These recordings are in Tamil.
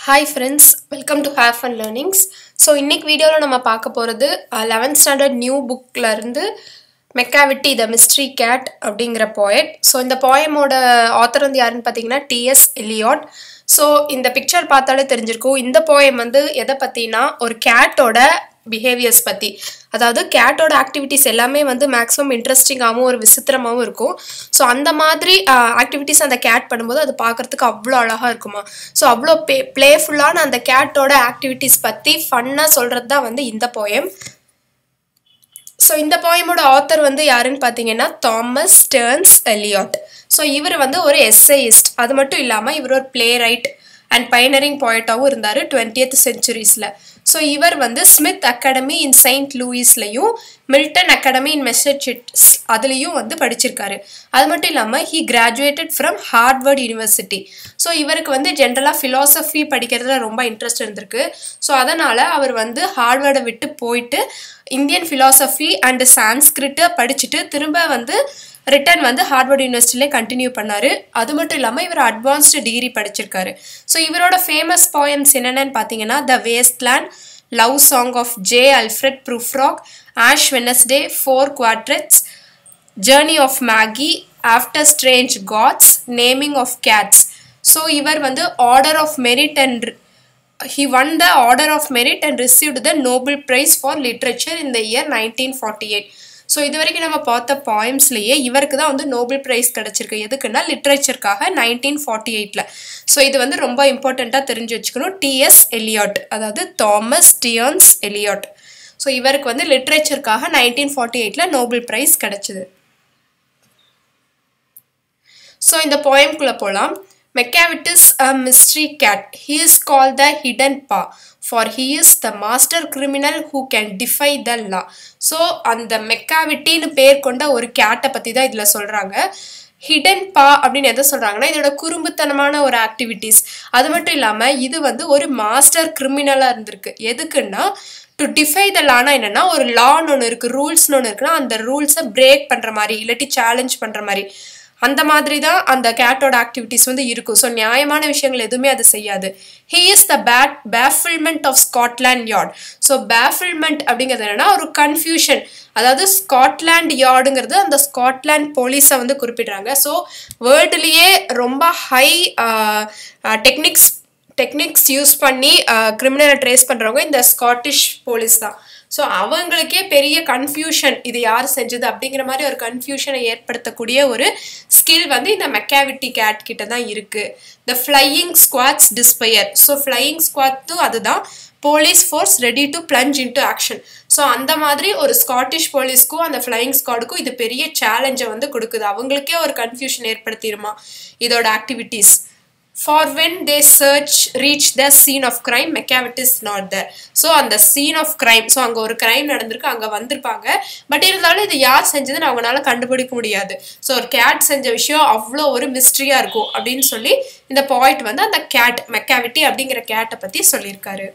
Hi friends welcome to have fun learnings so இன்னைக்கு வீடியோவில் நம்ம பார்க்க போகிறது லெவன்த் ஸ்டாண்டர்ட் நியூ புக்கில் இருந்து மெக்காவிட்டி த மிஸ்ட்ரி கேட் அப்படிங்கிற போயட் ஸோ இந்த போயமோட ஆத்தர் வந்து யாருன்னு பார்த்தீங்கன்னா டிஎஸ் எலியாட் ஸோ இந்த பிக்சர் பார்த்தாலே தெரிஞ்சிருக்கும் இந்த போயம் வந்து எதை பற்றினா ஒரு கேட்டோட பிஹேவியர்ஸ் பற்றி அதாவது கேட்டோட ஆக்டிவிட்டீஸ் எல்லாமே வந்து மேக்ஸிமம் இன்ட்ரெஸ்டிங்காகவும் ஒரு விசித்திரமாகவும் இருக்கும் ஸோ அந்த மாதிரி ஆக்டிவிட்டீஸ் அந்த கேட் பண்ணும்போது அது பார்க்குறதுக்கு அவ்வளோ அழகாக இருக்குமா ஸோ அவ்வளோ பே ப்ளேஃபுல்லான அந்த கேட்டோட ஆக்டிவிட்டீஸ் பற்றி ஃபன்னாக சொல்கிறது தான் வந்து இந்த போயம் ஸோ இந்த போயமோட ஆத்தர் வந்து யாருன்னு பார்த்தீங்கன்னா தாமஸ் டேர்ன்ஸ் எலியாட் ஸோ இவர் வந்து ஒரு எஸ்ஏயிஸ்ட் அது மட்டும் இல்லாமல் இவர் ஒரு பிளே ரைட் அண்ட் பைனரிங் போய்ட்டாகவும் இருந்தார் டுவெண்ட்டியத் செஞ்சுரிஸில் ஸோ இவர் வந்து ஸ்மித் அகாடமி இன் செயின்ட் லூயிஸ்லையும் மில்டன் அகாடமி இன் மெசச்சூட்ஸ் அதுலேயும் வந்து படிச்சிருக்காரு அது மட்டும் இல்லாமல் he graduated from Harvard university so இவருக்கு வந்து ஜென்ரலாக ஃபிலாசபி படிக்கிறதுல ரொம்ப இன்ட்ரெஸ்ட் இருந்திருக்கு ஸோ அதனால் அவர் வந்து ஹார்ட்வேர்டை விட்டு போயிட்டு இந்தியன் ஃபிலாசபி அண்டு சான்ஸ்கிரிட்டை படிச்சுட்டு திரும்ப வந்து ரிட்டன் வந்து ஹார்வர்ட் யூனிவர்சிட்டிலே கண்டினியூ பண்ணார் அது மட்டும் இல்லாமல் இவர் அட்வான்ஸ்டு டிகிரி படிச்சிருக்காரு ஸோ இவரோட ஃபேமஸ் போயம்ஸ் என்னென்னு பார்த்தீங்கன்னா த wasteland love song of J அல்ஃப்ரெட் ப்ரூஃப்ராக் ash Wednesday four குவாட்ரெட்ஸ் journey of Maggi after strange God's naming of Gates so இவர் வந்து order of merit and he won the order of merit and received the nobel prize for literature in the year 1948 so இது வரைக்கும் நம்ம பார்த்த பாயிம்ஸ்லேயே இவருக்கு தான் வந்து நோபல் ப்ரைஸ் கிடச்சிருக்கு எதுக்குன்னா லிட்ரேச்சருக்காக நைன்டீன் ஃபார்ட்டி எயிட்டில் ஸோ இது வந்து ரொம்ப இம்பார்ட்டண்ட்டாக தெரிஞ்சு வச்சுக்கணும் டிஎஸ் எலியாட் அதாவது தாமஸ் டியன்ஸ் எலியாட் ஸோ இவருக்கு வந்து லிட்ரேச்சருக்காக நைன்டீன் ஃபார்ட்டி எயிட்டில் நோபல் ப்ரைஸ் கிடச்சிது ஸோ இந்த போயம்குள்ளே போகலாம் Mecavitus a mystery cat. He is called the hidden paw, for he is the master criminal who can defy the law. So அந்த மெக்காவிட்டின்னு பேர் கொண்ட ஒரு கேட்டை பற்றி தான் இதில் சொல்கிறாங்க ஹிடன் பா அப்படின்னு எதை சொல்கிறாங்கன்னா இதோட குறும்புத்தனமான ஒரு ஆக்டிவிட்டீஸ் அது மட்டும் இல்லாமல் இது வந்து ஒரு மாஸ்டர் கிரிமினலாக இருந்திருக்கு எதுக்குன்னா டு டிஃபை த லானா என்னென்னா ஒரு லான்னு ஒன்று இருக்குது ரூல்ஸ்னு ஒன்று இருக்குன்னா அந்த ரூல்ஸை பிரேக் பண்ணுற மாதிரி இல்லாட்டி சேலஞ்ச் பண்ணுற மாதிரி அந்த மாதிரி தான் அந்த கேட்டோட ஆக்டிவிட்டிஸ் வந்து இருக்கும் ஸோ நியாயமான விஷயங்கள் எதுவுமே அது செய்யாது he is the bad பேஃபில்மெண்ட் of Scotland yard so பேஃபில்மெண்ட் அப்படிங்கிறது என்னன்னா ஒரு கன்ஃபியூஷன் அதாவது ஸ்காட்லாண்ட் யார்டுங்கிறது அந்த ஸ்காட்லாண்ட் போலீஸை வந்து குறிப்பிடுறாங்க ஸோ வேர்ல்டுலேயே ரொம்ப ஹை டெக்னிக்ஸ் டெக்னிக்ஸ் யூஸ் பண்ணி கிரிமினலை ட்ரேஸ் பண்ணுறவங்க இந்த ஸ்காட்டிஷ் போலீஸ் தான் ஸோ அவங்களுக்கே பெரிய கன்ஃபியூஷன் இது யார் செஞ்சது அப்படிங்கிற மாதிரி ஒரு கன்ஃபியூஷனை ஏற்படுத்தக்கூடிய ஒரு ஸ்கில் வந்து இந்த மெக்காவிட்டி கேட் கிட்ட தான் இருக்குது த flying squads despair so flying ஸ்குவாட்டும் அதுதான் police force ready to plunge into action so அந்த மாதிரி ஒரு ஸ்காட்டிஷ் போலீஸ்க்கும் அந்த ஃப்ளையிங் ஸ்குவாடுக்கும் இது பெரிய சேலஞ்சை வந்து கொடுக்குது அவங்களுக்கே ஒரு கன்ஃபியூஷன் ஏற்படுத்திடுமா இதோட activities for when they search reach the scene of crime மெக்காவிட் is not Dhar so அந்த சீன் ஆஃப் கிரைம் ஸோ அங்கே ஒரு கிரைம் நடந்திருக்கு அங்கே வந்திருப்பாங்க பட் இருந்தாலும் இது யார் செஞ்சதுன்னு அவங்களால கண்டுபிடிக்க முடியாது ஸோ ஒரு கேட் செஞ்ச விஷயம் அவ்வளோ ஒரு மிஸ்ட்ரியாக இருக்கும் அப்படின்னு சொல்லி இந்த பாயிண்ட் வந்து அந்த கேட் மெக்காவிட்டி அப்படிங்கிற கேட்டை பற்றி சொல்லியிருக்காரு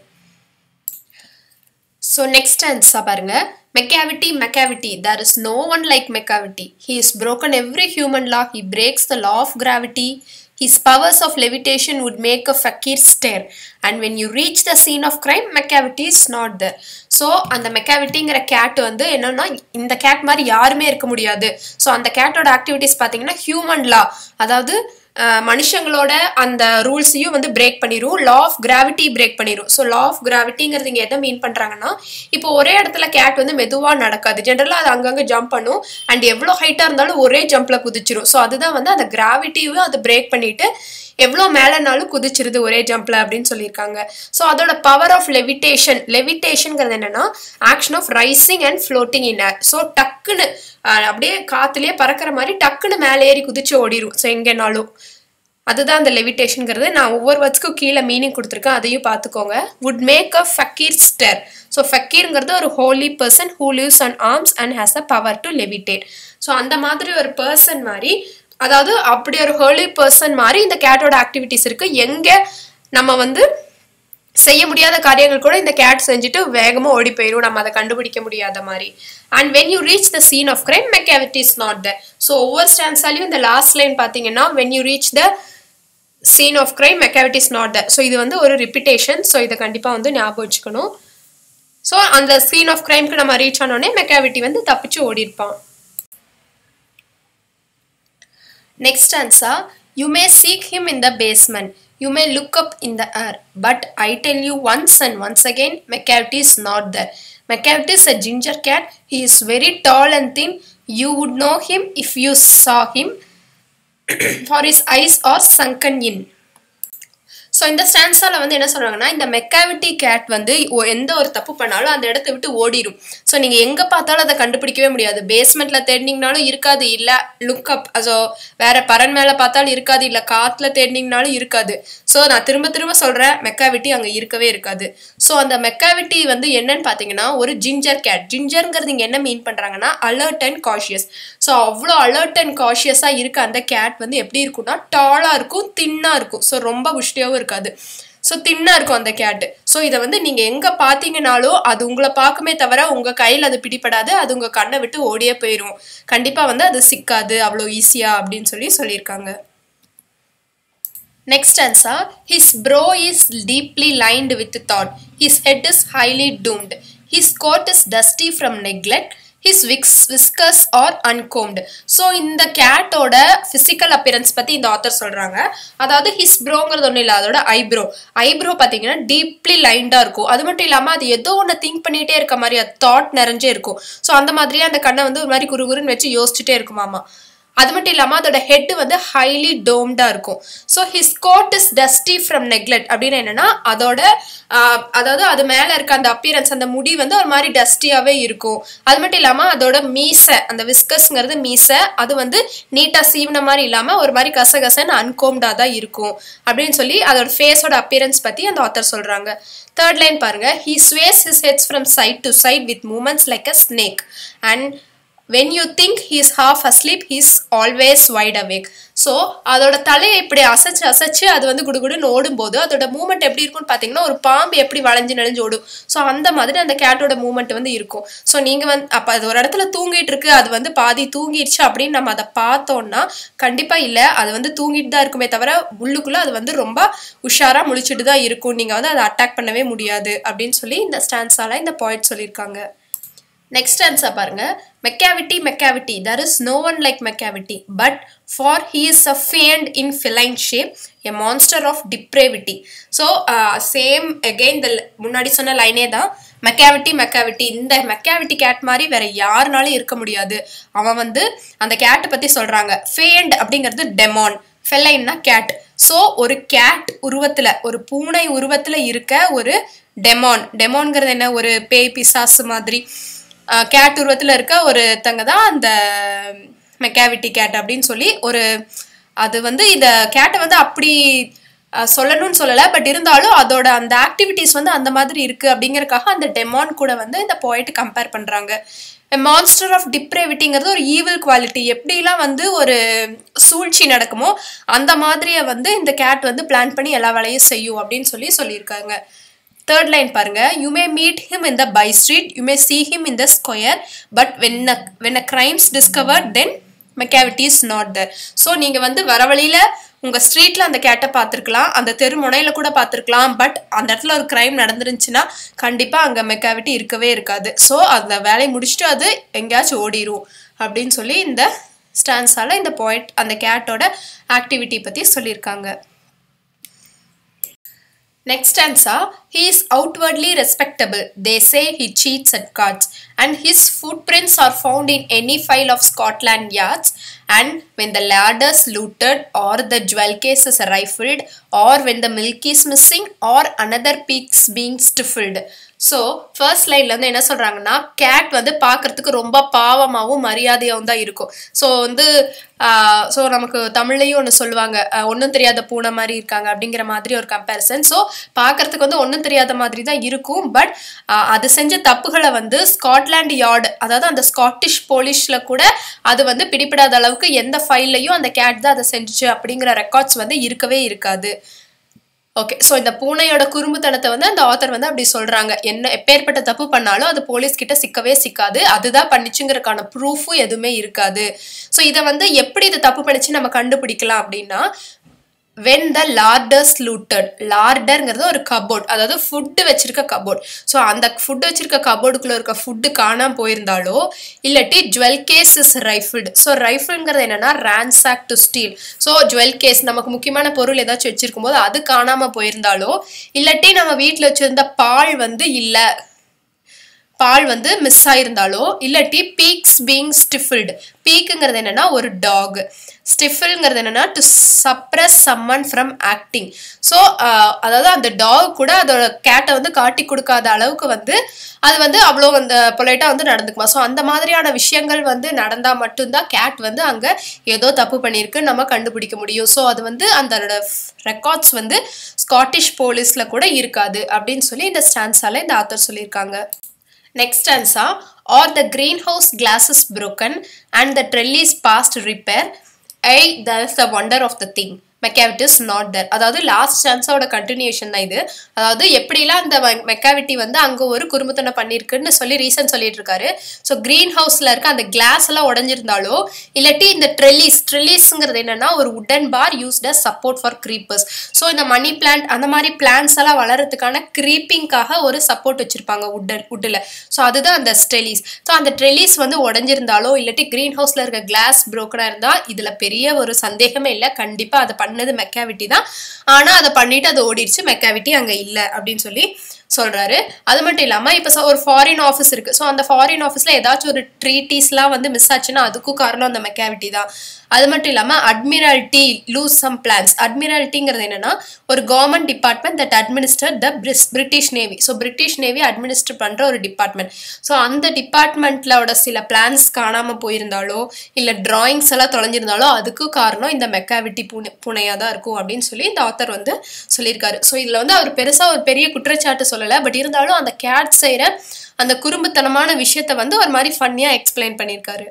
ஸோ நெக்ஸ்ட் ஆன்சர் பாருங்க மெக்காவிட்டி மெக்காவிட்டி there is no one like மெக்காவிட்டி he is broken every human law he breaks the law of gravity His powers of levitation would make a fakir stare. And when you reach the scene of crime, Macavity is not there. So அந்த மெக்காவிட்டிங்கிற கேட் வந்து என்னன்னா இந்த கேட் மாதிரி யாருமே இருக்க முடியாது ஸோ அந்த கேட்டோட ஆக்டிவிட்டிஸ் பார்த்தீங்கன்னா ஹியூமன் லா அதாவது மனுஷங்களோட அந்த ரூல்ஸையும் வந்து பிரேக் பண்ணிடும் லா ஆஃப் கிராவிட்டி பிரேக் பண்ணிடும் ஸோ லா ஆஃப் கிராவிட்டிங்கிறது இங்கே எதை மீன் பண்ணுறாங்கன்னா இப்போ ஒரே இடத்துல கேட் வந்து மெதுவாக நடக்காது ஜென்ரலாக அது அங்கங்கே ஜம்ப் பண்ணும் அண்ட் எவ்வளோ ஹைட்டாக இருந்தாலும் ஒரே ஜம்பில் குதிச்சிரும் ஸோ அதுதான் வந்து அந்த கிராவிட்டியும் அது பிரேக் பண்ணிட்டு எவ்வளோ மேலேனாலும் குதிச்சிருது ஒரே ஜம்பில் அப்படின்னு சொல்லியிருக்காங்க ஸோ அதோட பவர் ஆஃப் லெவிட்டேஷன் லெவிட்டேஷனுங்கிறது என்னன்னா action of rising and floating in air so டக்குன்னு அப்படியே காற்றுலேயே பறக்கிற மாதிரி டக்குன்னு மேலே ஏறி குதிச்சு ஓடிடும் ஸோ எங்கேனாலும் அதுதான் அந்த லெவிட்டேஷனுங்கிறது நான் ஒவ்வொரு வேர்ட்ஸ்க்கும் கீழே மீனிங் கொடுத்துருக்கேன் அதையும் பார்த்துக்கோங்க வுட் மேக் அ ஃபக்கீர் ஸ்டர் ஸோ ஃபக்கீருங்கிறது ஒரு Holi person who lives and arms and has a power to லெவிட்டேட் so அந்த மாதிரி ஒரு பர்சன் மாதிரி அதாவது அப்படி ஒரு ஹோலி பர்சன் மாதிரி இந்த கேட்டோட ஆக்டிவிட்டிஸ் இருக்குது எங்கே நம்ம வந்து செய்ய முடியாத காரியங்கள் கூட இந்த கேட் செஞ்சுட்டு வேகமாக ஓடி போயிடும் நம்ம அதை கண்டுபிடிக்க முடியாத மாதிரி and when you reach the scene of crime Macavity is not the so ஒவ்வொரு ஸ்டான்ஸாலையும் இந்த லாஸ்ட் லைன் பார்த்தீங்கன்னா when you reach the scene of crime Macavity is not Dhar so இது வந்து ஒரு ரிப்பிட்டேஷன் ஸோ இதை கண்டிப்பாக வந்து ஞாபகம் வச்சுக்கணும் ஸோ அந்த சீன் ஆஃப் கிரைம்க்கு நம்ம ரீச் ஆனோடனே மெக்காவிட்டி வந்து தப்பிச்சு ஓடி இருப்பான் next answer you may seek him in the basement you may look up in the air but I tell you once and once again Macavity is not Dhar மெக்காவிட்டி is a ginger gate he is very tall and thin you would know him if you சா him for his eyes are சங்கன் in so இந்த ஸ்டான்ஸால வந்து என்ன சொல்றாங்கன்னா இந்த மெக்காவிட்டி கேட் வந்து ஒ- எந்த ஒரு தப்பு பண்ணாலும் அந்த இடத்த விட்டு ஓடிடும் ஸோ நீங்க எங்க பார்த்தாலும் அதை கண்டுபிடிக்கவே முடியாது பேஸ்மெண்ட்ல தேடினீங்கனாலும் இருக்காது இல்ல லுக் அப் ஸோ வேற பரன் மேல பார்த்தாலும் இருக்காது இல்ல காத்துல தேடினீங்கனாலும் இருக்காது ஸோ நான் திரும்ப திரும்ப சொல்றேன் மெக்காவிட்டி அங்க இருக்கவே இருக்காது ஸோ அந்த மெக்காவிட்டி வந்து என்னன்னு பார்த்தீங்கன்னா ஒரு ஜிஞ்சர் கேட் ஜிஞ்சருங்கிறது இங்க என்ன மீன் பண்றாங்கன்னா அலர்ட் அண்ட் காஷியஸ் ஸோ அவ்வளோ அலர்ட் அண்ட் காஷியஸாக இருக்க அந்த கேட் வந்து எப்படி இருக்கும்னா டாலாக இருக்கும் தின்னாக இருக்கும் ஸோ ரொம்ப புஷ்டியாகவும் இருக்காது ஸோ தின்னாக இருக்கும் அந்த கேட்டு ஸோ இதை வந்து நீங்கள் எங்கே பார்த்தீங்கனாலும் அது உங்களை பார்க்குமே தவிர உங்கள் கையில் அது பிடிபடாது அது உங்கள் கண்ணை விட்டு ஓடியே போயிடும் கண்டிப்பாக வந்து அது சிக்காது அவ்வளோ ஈஸியாக அப்படின்னு சொல்லி சொல்லியிருக்காங்க Next answer His brow is deeply lined with thought. His head is highly doomed. His coat is dusty from neglect. His whis- whiskers are uncombed. So இந்த கேட்டோட ஃபிசிக்கல் அப்பியரன்ஸ் பற்றி இந்த ஆத்தர் சொல்கிறாங்க அதாவது ஹிஸ் ப்ரோங்கிறது ஒன்றும் இல்லை அதோட ஐப்ரோ ஐப்ரோ பார்த்தீங்கன்னா டீப்லி லைண்டாக இருக்கும் அது மட்டும் இல்லாமல் அது ஏதோ ஒன்று திங்க் பண்ணிகிட்டே இருக்க மாதிரி அது தாட் நிறைஞ்சே இருக்கும் ஸோ அந்த மாதிரியே அந்த கண்ணை வந்து ஒரு மாதிரி குறுகுறுன்னு வச்சு யோசிச்சுட்டே இருக்குமாமா அது மட்டும் இல்லாமல் அதோட ஹெட் வந்து ஹைலி டோம்டாக இருக்கும் so his code is dusty from neglect அப்படின்னு என்னன்னா அதோட ஆஹ், அதாவது அது மேலே இருக்க அந்த அப்பியரன்ஸ் அந்த முடி வந்து ஒரு மாதிரி டஸ்டியாகவே இருக்கும் அது மட்டும் இல்லாமல் அதோட மீசை அந்த விஸ்கஸ்ங்கிறது மீசை அது வந்து நீட்டாக சீவன மாதிரி இல்லாமல் ஒரு மாதிரி கசகசன்னு அன்கோம்டாக தான் இருக்கும் அப்படின்னு சொல்லி அதோட ஃபேஸோட அப்பியரன்ஸ் பற்றி அந்த ஆத்தர் சொல்கிறாங்க தேர்ட் லைன் பாருங்க he sways his heads from side to side with moments like a snake and when you think he's half asleep he's always white awake so அதோட தலையை இப்படி அசைச்சு அசைச்சு அது வந்து குடுகுடுன்னு ஓடும்போது அதோட மூமெண்ட் எப்படி இருக்கும்னு பார்த்தீங்கன்னா ஒரு பாம்பு எப்படி வளைஞ்சு நெளிஞ்சு ஓடும் ஸோ அந்த மாதிரி அந்த கேட்டோட மூமெண்ட் வந்து இருக்கும் ஸோ நீங்கள் வந்து அப்போ அது ஒரு இடத்துல தூங்கிட்டு இருக்கு அது வந்து பாதி தூங்கிடுச்சு அப்படின்னு நம்ம அதை பார்த்தோம்னா கண்டிப்பாக இல்லை அது வந்து தூங்கிட்டு தான் இருக்குமே தவிர உள்ளுக்குள்ளே அது வந்து ரொம்ப உஷாராக முழிச்சிட்டு தான் இருக்கும் நீங்கள் வந்து அதை அட்டாக் பண்ணவே முடியாது அப்படின்னு சொல்லி இந்த ஸ்டான்ஸால இந்த பாயிண்ட் சொல்லியிருக்காங்க நெக்ஸ்ட் ஆன்சர் பாருங்க மெக்காவிட்டி மெக்காவிட்டி there is no one like மெக்காவிட்டி but for he is a pant in feline shape a monster of டிப்ரேவிட்டி so same again the முன்னாடி சொன்ன லைனே தான் மெக்காவிட்டி மெக்காவிட்டி இந்த மெக்காவிட்டி கேட் மாதிரி வேற யாருனாலும் இருக்க முடியாது அவன் வந்து அந்த கேட்டை பற்றி சொல்கிறாங்க ஃபேண்ட் அப்படிங்கிறது டெமான் ஃபெலைன்னா கேட் ஸோ ஒரு கேட் உருவத்தில் ஒரு பூனை உருவத்தில் இருக்க ஒரு டெமான் டெமான்ங்கிறது என்ன ஒரு பேய் பிசாசு மாதிரி கேட் உருவத்தில் இருக்க ஒருத்தங்க தான் அந்த மெக்காவிட்டி கேட் அப்படின்னு சொல்லி ஒரு அது வந்து இந்த கேட்டை வந்து அப்படி அஹ், சொல்லணும்னு சொல்லலை பட் இருந்தாலும் அதோட அந்த ஆக்டிவிட்டீஸ் வந்து அந்த மாதிரி இருக்குது அப்படிங்கறக்காக அந்த டெமான் கூட வந்து இந்த போயிட்டு கம்பேர் பண்ணுறாங்க மான்ஸ்டர் ஆஃப் டிப்ரேவிட்டிங்கிறது ஒரு ஈவில் குவாலிட்டி எப்படிலாம் வந்து ஒரு சூழ்ச்சி நடக்குமோ அந்த மாதிரியை வந்து இந்த கேட் வந்து பிளான் பண்ணி எல்லா வேலையும் செய்யும் அப்படின்னு சொல்லி சொல்லியிருக்காங்க தேர்ட் லைன் பாருங்க you may meet him in the by street you may see him in the square but when a when a crimes discover then மெக்காவிட்டி is not there so நீங்கள் வந்து வர வழியில் உங்கள் ஸ்ட்ரீட்டில் அந்த கேட்டை பார்த்துருக்கலாம் அந்த தெரு முனையில் கூட பார்த்துருக்கலாம் பட் அந்த இடத்துல ஒரு கிரைம் நடந்துருந்துச்சுன்னா கண்டிப்பாக அங்கே மெக்காவிட்டி இருக்கவே இருக்காது ஸோ அந்த வேலையை முடிச்சுட்டு அது எங்கேயாச்சும் ஓடிரும் அப்படின்னு சொல்லி இந்த ஸ்டான்ஸால் இந்த பாயிண்ட் அந்த கேட்டோட ஆக்டிவிட்டி பற்றி சொல்லியிருக்காங்க Next answer, he is outwardly respectable. They say he cheats at cards, and his footprints are found in any file of Scotland yards. And when the ladder's looted, or the jewel case is rifled, or when the milk is missing, or another pigs being stifled. So first லைனில் வந்து என்ன சொல்கிறாங்கன்னா கேட் வந்து பார்க்கறதுக்கு ரொம்ப பாவமாகவும் மரியாதையாகவும் தான் இருக்கும் ஸோ வந்து ஸோ நமக்கு தமிழ்லையும் ஒன்று சொல்லுவாங்க ஒன்றும் தெரியாத பூனை மாதிரி இருக்காங்க அப்படிங்கிற மாதிரி ஒரு கம்பேரிசன் ஸோ பார்க்கறதுக்கு வந்து ஒன்றும் தெரியாத மாதிரி தான் இருக்கும் பட் அது செஞ்ச தப்புகளை வந்து ஸ்காட்லாண்ட் யார்டு அதாவது அந்த ஸ்காட்டிஷ் போலீஷில் கூட அது வந்து பிடிபடாத அளவுக்கு எந்த ஃபைல்லையும் அந்த கேட் தான் அதை செஞ்சுச்சு அப்படிங்கிற ரெக்கார்ட்ஸ் வந்து இருக்கவே இருக்காது ஓகே ஸோ இந்த பூனையோட குறும்புத்தனத்தை வந்து அந்த ஆத்தர் வந்து அப்படி சொல்றாங்க என்ன எப்பேற்பட்ட தப்பு பண்ணாலும் அது போலீஸ் கிட்ட சிக்கவே சிக்காது அதுதான் பண்ணிச்சுங்கிறதுக்கான ப்ரூஃபும் எதுவுமே இருக்காது ஸோ இதை வந்து எப்படி இது தப்பு பண்ணிச்சு நம்ம கண்டுபிடிக்கலாம் அப்படின்னா வென் த லார்டர்ஸ் லூட்டட் லார்டர்ங்கிறது ஒரு கபோர்ட் அதாவது ஃபுட்டு வச்சிருக்க கபோர்ட் ஸோ அந்த ஃபுட்டு வச்சிருக்க கபோர்டுக்குள்ள இருக்க ஃபுட்டு காணாம போயிருந்தாலோ இல்லாட்டி ஜுவல் கேஸ் இஸ் ரைஃபிள்டு ஸோ ரைஃபிள்ங்கிறது என்னன்னா ரேன்சாக் to steel so jewel case நமக்கு முக்கியமான பொருள் ஏதாச்சும் வச்சிருக்கும் போது அது காணாம போயிருந்தாலோ இல்லாட்டி நம்ம வீட்டில் வச்சிருந்த பால் வந்து இல்லை பால் வந்து மிஸ் ஆயிருந்தாலோ இல்லாட்டி பீக்ஸ் பீங் ஸ்டிஃபில்டு பீக்குங்கிறது என்னன்னா ஒரு டாக் ஸ்டிஃபில்ங்கிறது என்னன்னா to suppress summon from acting so அதாவது அந்த டாக் கூட அதோட கேட்டை வந்து காட்டி கொடுக்காத அளவுக்கு வந்து அது வந்து அவ்வளோ வந்து பொலைட்டாக வந்து நடந்துக்குமா ஸோ அந்த மாதிரியான விஷயங்கள் வந்து நடந்தால் மட்டும்தான் கேட் வந்து அங்கே ஏதோ தப்பு பண்ணியிருக்கு நம்ம கண்டுபிடிக்க முடியும் ஸோ அது வந்து அந்த ரெக்கார்ட்ஸ் வந்து ஸ்காட்டிஷ் போலீஸில் கூட இருக்காது அப்படின்னு சொல்லி இந்த ஸ்டான்ஸால இந்த ஆத்தர் சொல்லியிருக்காங்க Next stanza, or the greenhouse glass is broken and the trellis past repair, I, that's the wonder of the thing. மெக்காவிட்டி is not தர் அதாவது லாஸ்ட் சான்ஸோட கண்டினியூஷன் தான் இது அதாவது எப்படிலாம் அந்த மெக்காவிட்டி வந்து அங்கே ஒரு குறும்புத்தனை பண்ணியிருக்குன்னு சொல்லி ரீசன் சொல்லிட்டு இருக்காரு ஸோ க்ரீன் ஹவுஸில் இருக்க அந்த கிளாஸ் எல்லாம் உடஞ்சிருந்தாலோ இல்லாட்டி இந்த ட்ரெல்லிஸ் ட்ரெல்லிஸ்ங்கிறது என்னன்னா ஒரு உடன் பார் used as support for creepers so இந்த மணி பிளான்ட் அந்த மாதிரி பிளான்ஸ் எல்லாம் வளர்றதுக்கான க்ரீப்பிங்காக ஒரு சப்போர்ட் வச்சிருப்பாங்க உட்டல் உட்டில் ஸோ அதுதான் அந்த ட்ரெல்லிஸ் ஸோ அந்த ட்ரெல்லிஸ் வந்து உடஞ்சிருந்தாலோ இல்லாட்டி க்ரீன் ஹவுஸில் இருக்க கிளாஸ் ப்ரோக்கனாக இருந்தால் இதில் பெரிய ஒரு சந்தேகமே இல்லை கண்டிப்பாக அதை பண்ணது மெக்காவிட்டி தான் ஆனால் அதை பண்ணிட்டு அது ஓடிடுச்சு மெக்காவிட்டி அங்கே இல்லை அப்படின்னு சொல்லி சொல்கிறாரு அது மட்டும் இல்லாமல் இப்போ ஒரு ஃபாரின் ஆஃபீஸ் இருக்குது ஸோ அந்த ஃபாரின் ஆஃபீஸில் ஏதாச்சும் ஒரு ட்ரீட்டிஸ்லாம் வந்து மிஸ் ஆச்சுன்னா அதுக்கும் காரணம் அந்த மெக்காவிட்டி தான் அது மட்டும் இல்லாமல் அட்மிரால்ட்டி லூஸ் சம் பிளான்ஸ் அட்மிரால்ட்டிங்கிறது என்னன்னா ஒரு government department that administer the பிரிஸ் British navy so British navy administer பண்ணுற ஒரு டிபார்ட்மெண்ட் ஸோ அந்த டிபார்ட்மெண்ட்லோட சில பிளான்ஸ் காணாமல் போயிருந்தாலோ இல்லை டிராயிங்ஸ் எல்லாம் தொலைஞ்சிருந்தாலோ அதுக்கும் காரணம் இந்த மெக்காவிட்டி பூனை பூனையாக தான் இருக்கும் அப்படின்னு சொல்லி இந்த ஆத்தர் வந்து சொல்லியிருக்காரு ஸோ இதில் வந்து அவர் பெருசாக ஒரு பெரிய குற்றச்சாட்டு சொல்லலை பட் இருந்தாலும் அந்த கேட் செய்கிற அந்த குறும்புத்தனமான விஷயத்த வந்து ஒரு மாதிரி ஃபன்னியாக எக்ஸ்பிளைன் பண்ணியிருக்காரு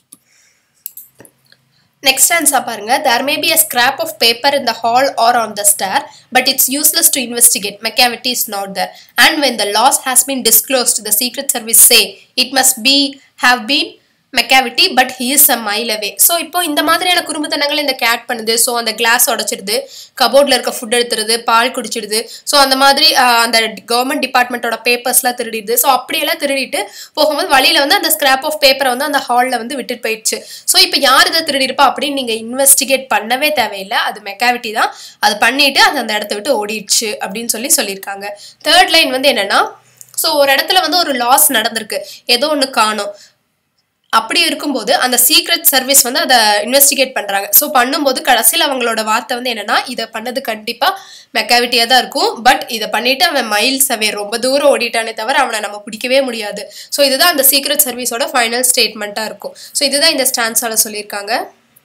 நெக்ஸ்ட் ஆன்சா பாருங்க தேர் may be a scrap of paper in the hall R on the star but it's useless to investigate மெக்காவிட்டி is not Dhar and when the loss has been disclosed the secret service say it must be have been மெக்காவிட்டி but he is a mile away so இப்போ இந்த மாதிரியான குறும்புத்தனங்கள் இந்த கேட் பண்ணுது ஸோ அந்த கிளாஸ் உடச்சிடுது கபோர்டில் இருக்க ஃபுட் எடுத்துருது பால் குடிச்சிடுது ஸோ அந்த மாதிரி அந்த கவர்மெண்ட் டிபார்ட்மெண்ட்டோட பேப்பர்ஸ்லாம் திருடிடுது ஸோ அப்படியெல்லாம் திருடிட்டு போகும்போது வழியில் வந்து அந்த ஸ்கிராப் ஆஃப் பேப்பரை வந்து அந்த ஹாலில் வந்து விட்டுட்டு போயிடுச்சு ஸோ இப்போ யார் இதை திருடிருப்பா அப்படின்னு நீங்கள் இன்வெஸ்டிகேட் பண்ணவே தேவையில்லை அது மெக்காவிட்டி தான் அது பண்ணிட்டு அது அந்த இடத்த விட்டு ஓடிடுச்சு அப்படின்னு சொல்லி சொல்லியிருக்காங்க தேர்ட் லைன் வந்து என்னன்னா ஸோ ஒரு இடத்துல வந்து ஒரு லாஸ் நடந்திருக்கு ஏதோ ஒன்று காணும் அப்படி இருக்கும்போது அந்த சீக்ரெட் சர்வீஸ் வந்து அதை இன்வெஸ்டிகேட் பண்ணுறாங்க ஸோ பண்ணும்போது கடைசியில் அவங்களோட வார்த்தை வந்து என்னன்னா இதை பண்ணது கண்டிப்பாக மெக்காவிட்டியாக தான் இருக்கும் பட் இதை பண்ணிட்டு அவன் மைல்ஸ் அவே ரொம்ப தூரம் ஓடிட்டானே தவிர அவனை நம்ம பிடிக்கவே முடியாது ஸோ இதுதான் அந்த சீக்ரெட் சர்வீஸோட ஃபைனல் ஸ்டேட்மெண்ட்டாக இருக்கும் ஸோ இதுதான் இந்த ஸ்டான்ஸால சொல்லியிருக்காங்க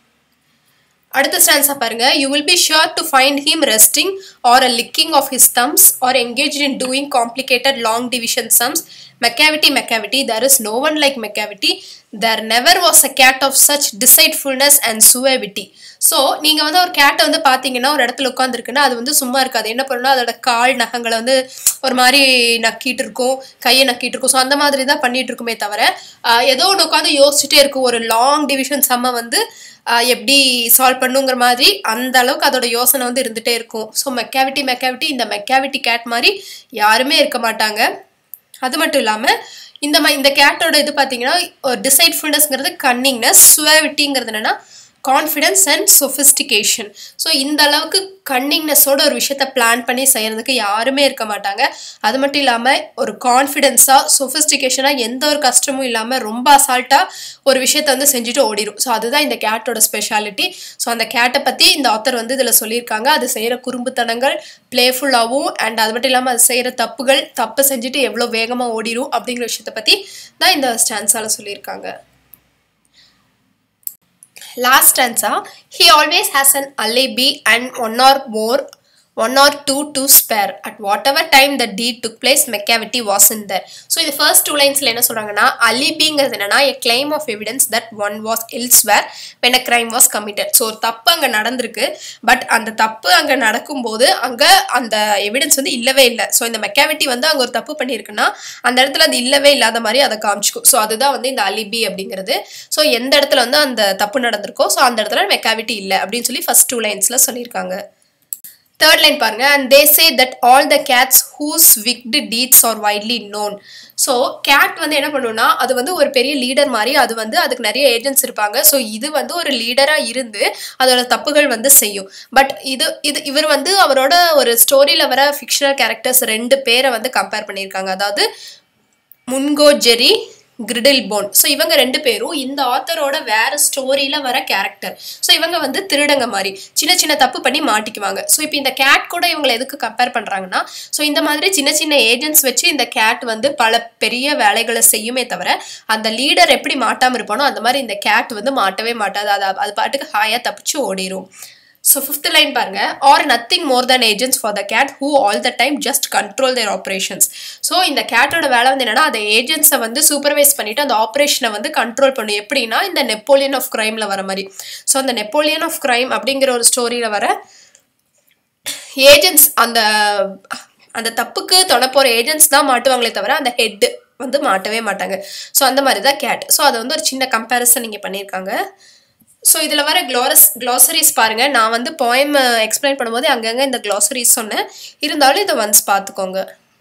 அடுத்த ஸ்டான்ஸா பாருங்க you will be sure to find him resting R a licking of his Thums R engage in doing complicated long division sums மெக்காவிட்டி மெக்காவிட்டி there is no one like மெக்காவிட்டி there never was a gate of such டிசைட்ஃபுல்னஸ் and சுவேவிட்டி so நீங்கள் வந்து ஒரு கேட்டை வந்து பார்த்தீங்கன்னா ஒரு இடத்துல உட்காந்துருக்குன்னா அது வந்து சும்மா இருக்காது என்ன பண்ணணும் அதோட கால் நகங்களை வந்து ஒரு மாதிரி நக்கிட்டு இருக்கும் கையை நக்கிட்டு இருக்கும் ஸோ அந்த மாதிரி தான் பண்ணிட்டு இருக்குமே தவிர ஆஹ் ஏதோ ஒன்று உட்காந்து யோசிச்சுட்டே இருக்கும் ஒரு லாங் டிவிஷன் சம்ம வந்து ஆஹ் எப்படி சால்வ் பண்ணுங்கிற மாதிரி அந்த அளவுக்கு அதோட யோசனை வந்து இருந்துகிட்டே இருக்கும் ஸோ மெக்காவிட்டி மெக்காவிட்டி இந்த மெக்காவிட்டி கேட் மாதிரி யாருமே இருக்க மாட்டாங்க அது மட்டும் இல்லாமல் இந்த மா இந்த கேட்டோட இது பார்த்தீங்கன்னா ஒரு டிசைட்ஃபுல்னஸ்ங்கிறது கன்னிங்னஸ் சுவாவிட்டிங்கிறது என்னன்னா கான்ஃபிடன்ஸ் அண்ட் சொஃபிஸ்டிகேஷன் ஸோ இந்த அளவுக்கு கன்னிங்னஸோட ஒரு விஷயத்த பிளான் பண்ணி செய்கிறதுக்கு யாருமே இருக்க மாட்டாங்க அது மட்டும் இல்லாமல் ஒரு கான்ஃபிடென்ஸாக சொஃபிஸ்டிகேஷனாக எந்த ஒரு கஷ்டமும் இல்லாமல் ரொம்ப அசால்ட்டாக ஒரு விஷயத்த வந்து செஞ்சுட்டு ஓடிடும் ஸோ அதுதான் இந்த கேட்டோட ஸ்பெஷாலிட்டி ஸோ அந்த கேட்டை பற்றி இந்த ஆத்தர் வந்து இதில் சொல்லியிருக்காங்க அது செய்கிற குறும்புத்தனங்கள் ப்ளேஃபுல்லாகவும் அண்ட் அது மட்டும் இல்லாமல் அது செய்கிற தப்புகள் தப்பு செஞ்சுட்டு எவ்வளோ வேகமாக ஓடிடும் அப்படிங்கிற விஷயத்தை பற்றி தான் இந்த ஸ்டான்ஸால் சொல்லியிருக்காங்க last stanza he always has an alibi and one or more one or two to spare at whatever time the deed took place மெக்காவிட்டி was in there so இது ஃபர்ஸ்ட் டூ லைன்ஸில் என்ன சொல்கிறாங்கன்னா அலிபிங்கிறது என்னன்னா a claim of evidence that one was elsewhere when a crime was committed so ஒரு தப்பு அங்கே நடந்திருக்கு பட் அந்த தப்பு அங்கே நடக்கும்போது அங்கே அந்த எவிடன்ஸ் வந்து இல்லவே இல்லை ஸோ இந்த மெக்காவிட்டி வந்து அங்கே ஒரு தப்பு பண்ணியிருக்குன்னா அந்த இடத்துல அது இல்லவே இல்லாத மாதிரி அதை காமிச்சிக்கும் ஸோ அதுதான் வந்து இந்த அலிபி அப்படிங்கிறது ஸோ எந்த இடத்துல வந்து அந்த தப்பு நடந்திருக்கோ ஸோ அந்த இடத்துல மெக்காவிட்டி இல்லை அப்படின்னு சொல்லி ஃபர்ஸ்ட் டூ லைன்ஸில் சொல்லியிருக்காங்க தேர்ட் லைன் பாருங்க and they say that all the cats whose விக்டு deeds R widely known so gate வந்து என்ன பண்ணுன்னா அது வந்து ஒரு பெரிய லீடர் மாதிரி அது வந்து அதுக்கு நிறைய ஏஜென்ட்ஸ் இருப்பாங்க ஸோ இது வந்து ஒரு லீடராக இருந்து அதோட தப்புகள் வந்து செய்யும் பட் இது இது இவர் வந்து அவரோட ஒரு ஸ்டோரியில் வர ஃபிக்ஷனல் கேரக்டர்ஸ் ரெண்டு பேரை வந்து கம்பேர் பண்ணியிருக்காங்க அதாவது முன்கோ ஜெரி கிரிடில் போன் ஸோ இவங்க ரெண்டு பேரும் இந்த ஆத்தரோட வேற ஸ்டோரியில் வர கேரக்டர் ஸோ இவங்க வந்து திருடங்க மாதிரி சின்ன சின்ன தப்பு பண்ணி மாட்டிக்குவாங்க ஸோ இப்போ இந்த கேட் கூட இவங்களை எதுக்கு கம்பேர் பண்ணுறாங்கன்னா ஸோ இந்த மாதிரி சின்ன சின்ன ஏஜென்ட்ஸ் வச்சு இந்த கேட் வந்து பல பெரிய வேலைகளை செய்யுமே தவிர அந்த லீடர் எப்படி மாட்டாமல் இருப்பானோ அந்த மாதிரி இந்த கேட் வந்து மாட்டவே மாட்டாது அது அது பாட்டுக்கு ஹாயாக தப்பிச்சு ஓடிடும் ஸோ ஃபிஃப்த் லைன் பாருங்க R nothing more than agents for the cat who all the time just control there operations so இந்த கேட்டோட வேலை வந்து என்னன்னா அந்த ஏஜென்ட்ஸை வந்து சூப்பர்வைஸ் பண்ணிட்டு அந்த ஆப்ரேஷனை வந்து கண்ட்ரோல் பண்ணும் எப்படின்னா இந்த நெப்போலியன் ஆஃப் கிரைமில் வர மாதிரி ஸோ அந்த நெப்போலியன் ஆஃப் கிரைம் அப்படிங்கிற ஒரு ஸ்டோரியில் வர ஏஜென்ட்ஸ் அந்த அந்த தப்புக்கு தொட போகிற ஏஜென்ட்ஸ் தான் மாட்டுவாங்களே தவிர அந்த ஹெட்டு வந்து மாட்டவே மாட்டாங்க ஸோ அந்த மாதிரி தான் கேட் ஸோ அதை வந்து ஒரு சின்ன கம்பேரிசன் இங்கே பண்ணியிருக்காங்க ஸோ இதில் வர க்ளோரஸ் க்ளாசரிஸ் பாருங்கள் நான் வந்து போயம் எக்ஸ்பிளைன் பண்ணும்போது அங்கங்கே இந்த க்ளாசரிஸ் சொன்னேன் இருந்தாலும் இதை ஒன்ஸ் பார்த்துக்கோங்க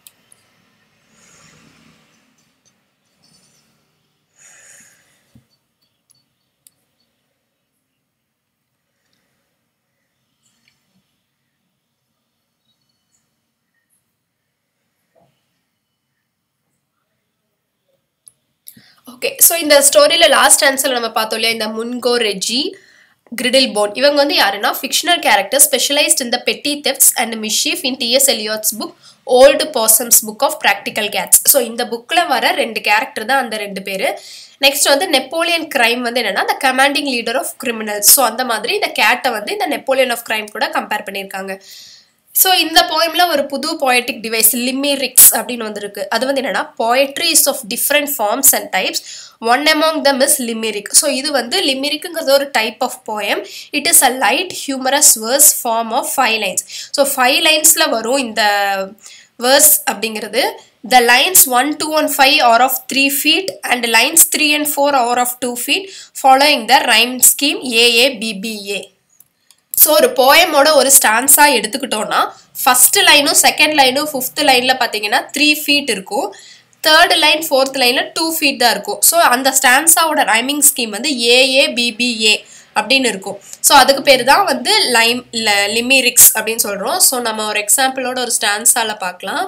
ஓகே ஸோ இந்த ஸ்டோரியில் லாஸ்ட் ஆன்சரில் நம்ம பார்த்தோம் இல்லையா இந்த முன்கோ ரெஜி கிரிடில் போன் இவங்க வந்து யாருன்னா ஃபிக்ஷனல் கேரக்டர் ஸ்பெஷலைஸ்ட் இந்த பெட்டி தெஃப்ட்ஸ் and மிஷீஃப் in DS எலியாட்ஸ் book old பாசம்ஸ் book of practical Gates so இந்த புக்கில் வர ரெண்டு கேரக்டர் தான் அந்த ரெண்டு பேர் நெக்ஸ்ட் வந்து நெப்போலியன் கிரைம் வந்து என்னன்னா the commanding leader of criminals so அந்த மாதிரி இந்த கேட்டை வந்து இந்த நெப்போலியன் ஆஃப் கிரைம் கூட கம்பேர் பண்ணியிருக்காங்க ஸோ இந்த போயம்ல ஒரு புது poetic டிவைஸ் லிமிரிக்ஸ் அப்படின்னு வந்திருக்கு அது வந்து என்னன்னா poetry is of different forms and types one among them is லிமிரிக் so இது வந்து லிமிரிக்குங்கிறது ஒரு type of poem it is a light humorous verse form of five lines so five லைன்ஸில் வரும் இந்த வேர்ஸ் அப்படிங்கிறது the lines one two one five R of three feet and lines three and four R of two feet following the rhyme scheme ஏஏபிபிஏ so ஒரு போயமோட ஒரு ஸ்டான்ஸாக எடுத்துக்கிட்டோம்னா ஃபர்ஸ்ட் லைனும் செகண்ட் லைனும் ஃபிஃப்த் லைனில் பார்த்தீங்கன்னா த்ரீ ஃபீட் இருக்கும் தேர்ட் லைன் ஃபோர்த் லைனில் டூ ஃபீட் தான் இருக்கும் ஸோ அந்த ஸ்டான்ஸாவோட ரைமிங் ஸ்கீம் வந்து ஏஏபிபிஏ அப்படின்னு இருக்கும் ஸோ அதுக்கு பேர் தான் வந்து லைம் லிமிரிக்ஸ் அப்படின்னு சொல்கிறோம் ஸோ நம்ம ஒரு எக்ஸாம்பிளோட ஒரு ஸ்டான்ஸால பார்க்கலாம்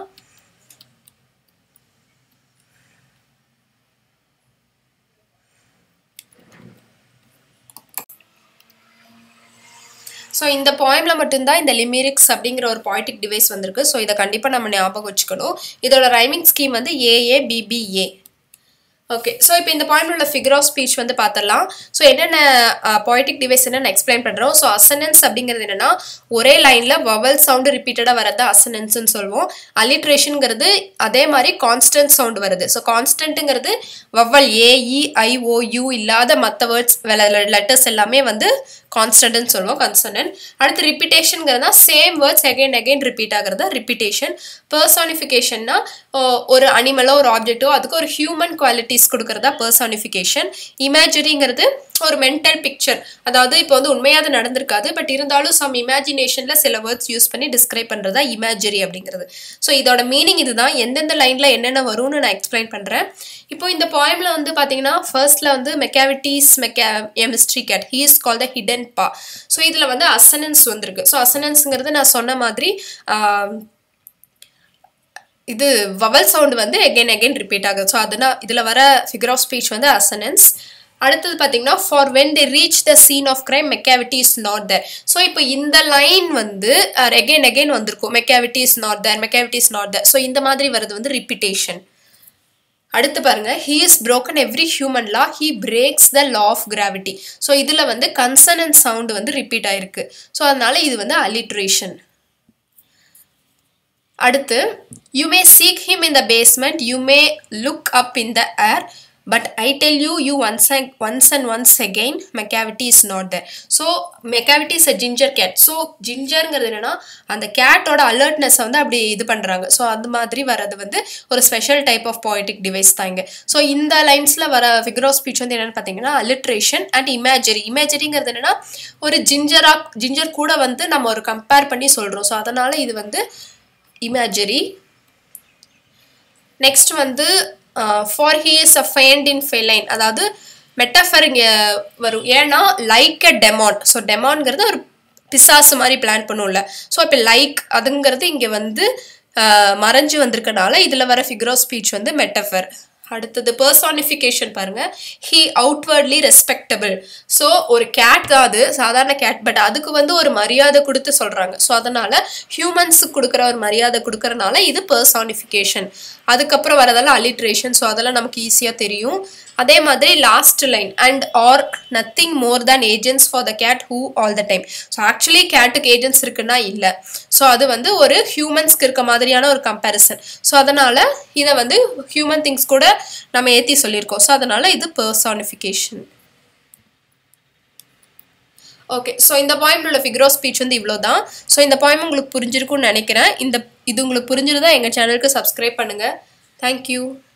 ஸோ இந்த போயமில் மட்டும்தான் இந்த லிமிரிக்ஸ் அப்படிங்கிற ஒரு பாய்டிக் டிவைஸ் வந்திருக்கு ஸோ இதை கண்டிப்பாக நம்ம ஞாபகம் வச்சுக்கணும் இதோட ரைமிங் ஸ்கீம் வந்து ஏஏபிபிஏ ஓகே ஸோ இப்போ இந்த பாயிண்ட் உள்ள ஃபிகர் ஆஃப் ஸ்பீச் வந்து பார்த்துடலாம் ஸோ என்னென்ன பாய்டிக் டிவைஸ் என்னென்னு எக்ஸ்பிளைன் பண்ணுறோம் ஸோ அசனன்ஸ் அப்படிங்கிறது என்னென்னா ஒரே லைனில் வவல் சவுண்டு ரிப்பீட்டடாக வரது அசனன்ஸ்னு சொல்லுவோம் அலிட்ரேஷனுங்கிறது அதே மாதிரி கான்ஸ்டன்ட் சவுண்ட் வருது ஸோ கான்ஸ்டன்ட்டுங்கிறது வவல் ஏஇ ஐஓயு இல்லாத மற்ற வேர்ட்ஸ் லெட்டர்ஸ் எல்லாமே வந்து கான்ஸ்டன்ட்னு சொல்லுவோம் கன்சனன்ட் அடுத்து ரிப்பீட்டேஷனுங்கிறதா same words again again repeat ஆகிறது ரிப்பீட்டேஷன் பர்சானிஃபிகேஷன்னா ஒரு அனிமலோ ஒரு ஆப்ஜெக்ட்டோ அதுக்கு ஒரு ஹியூமன் குவாலிட்டிஸ் கொடுக்கறதா பர்சானிஃபிகேஷன் இமேஜரிங்கிறது ஒரு மென்டல் பிக்சர் அதாவது இப்போ வந்து உண்மையாக அது நடந்திருக்காது பட் இருந்தாலும் சம் இமேஜினேஷனில் சில வேர்ட்ஸ் யூஸ் பண்ணி டிஸ்கிரைப் பண்ணுறதா இமேஜரி அப்படிங்கிறது ஸோ இதோட மீனிங் இதுதான் எந்தெந்த லைனில் என்னென்ன வரும்னு நான் எக்ஸ்பிளைன் பண்ணுறேன் இப்போ இந்த போயமில் வந்து பார்த்தீங்கன்னா ஃபர்ஸ்ட்ல வந்து மெக்காவிட்டிஸ் மெக்கா a mystery cat he is call the hidden paw so இதில் வந்து அசனன்ஸ் வந்திருக்கு ஸோ அசனன்ஸுங்கிறது நான் சொன்ன மாதிரி இது வவல் சவுண்ட் வந்து எகைன் எகைன் ரிப்பீட் ஆகுது ஸோ அதுனா இதில் வர ஃபிகர் ஆஃப் ஸ்பீச் வந்து அசனன்ஸ் அடுத்தது பார்த்தீங்கன்னா for when they reach the scene of crime Macavity is not there so இப்போ இந்த லைன் வந்து எகைன் எகைன் வந்திருக்கும் Macavity is not there Macavity is not there so இந்த மாதிரி வருது வந்து ரிப்பீட்டேஷன் அடுத்து பாருங்க he is broken every human law he breaks the law of gravity so இதில் வந்து கன்சனன்ட் சவுண்ட் வந்து ரிப்பீட் ஆயிருக்கு ஸோ அதனால இது வந்து அலிட்ரேஷன் அடுத்து you may seek him in the basement you may look up in the air but I tell you you once once and once again Macavity is not there so Macavity is a ginger cat so ஜிஞ்சருங்கிறது என்னன்னா அந்த கேட்டோட அலர்ட்னஸை வந்து அப்படி இது பண்ணுறாங்க ஸோ அந்த மாதிரி வர்றது வந்து ஒரு special type of poetic device தான் இங்கே ஸோ இந்த லைன்ஸில் வர ஃபிகர் ஆஃப் ஸ்பீச் வந்து என்னென்னு பார்த்தீங்கன்னா அலிட்ரேஷன் அண்ட் இமேஜரி இமேஜரிங்கிறது என்னன்னா ஒரு ஜிஞ்சரா ஜிஞ்சர் கூட வந்து நம்ம ஒரு கம்பேர் பண்ணி சொல்கிறோம் ஸோ அதனால் இது வந்து இமேஜரி நெக்ஸ்ட் வந்து for he is a fiend in feline அதாவது மெட்டஃபர் இங்கே வரும் ஏன்னா லைக் அ டெமான் ஸோ டெமான்ங்கிறது ஒரு பிசாசு மாதிரி பிளான் பண்ணும்ல ஸோ இப்போ லைக் அதுங்கிறது இங்கே வந்து ஆஹ், மறைஞ்சு வந்திருக்கனால இதில் வர ஃபிகர் ஆஃப் ஸ்பீச் வந்து மெட்டஃபர் அடுத்தது பர்சானிஃபிகேஷன் பாருங்க ஹீ அவுட்வர்ட்லி ரெஸ்பெக்டபிள் ஸோ ஒரு கேட் தான் அது சாதாரண கேட் பட் அதுக்கு வந்து ஒரு மரியாதை கொடுத்து சொல்றாங்க ஸோ அதனால ஹியூமன்ஸுக்கு கொடுக்குற ஒரு மரியாதை கொடுக்கறனால இது பர்சானிஃபிகேஷன் அதுக்கப்புறம் வரதெல்லாம் அலிட்ரேஷன் ஸோ அதெல்லாம் நமக்கு ஈஸியாக தெரியும் அதே மாதிரி last line and are nothing more than agents for the cat who all the time so actually கேட்டுக்கு ஏஜென்ட்ஸ் இருக்குன்னா இல்லை ஸோ அது வந்து ஒரு ஹியூமன்ஸ்க்கு இருக்க மாதிரியான ஒரு கம்பேரிசன் ஸோ அதனால இதை வந்து ஹியூமன் திங்ஸ் கூட நம்ம ஏற்றி சொல்லியிருக்கோம் ஸோ அதனால இது பர்சானிஃபிகேஷன் ஓகே ஸோ இந்த பாயிண்ட் உள்ள ஃபிகர் ஆஃப் ஸ்பீச் வந்து இவ்வளோ தான் ஸோ இந்த பாயிண்ட் உங்களுக்கு புரிஞ்சிருக்கும்னு நினைக்கிறேன் இந்த இது உங்களுக்கு புரிஞ்சிருந்தா எங்கள் சேனலுக்கு சப்ஸ்கிரைப் பண்ணுங்கள் தேங்க்யூ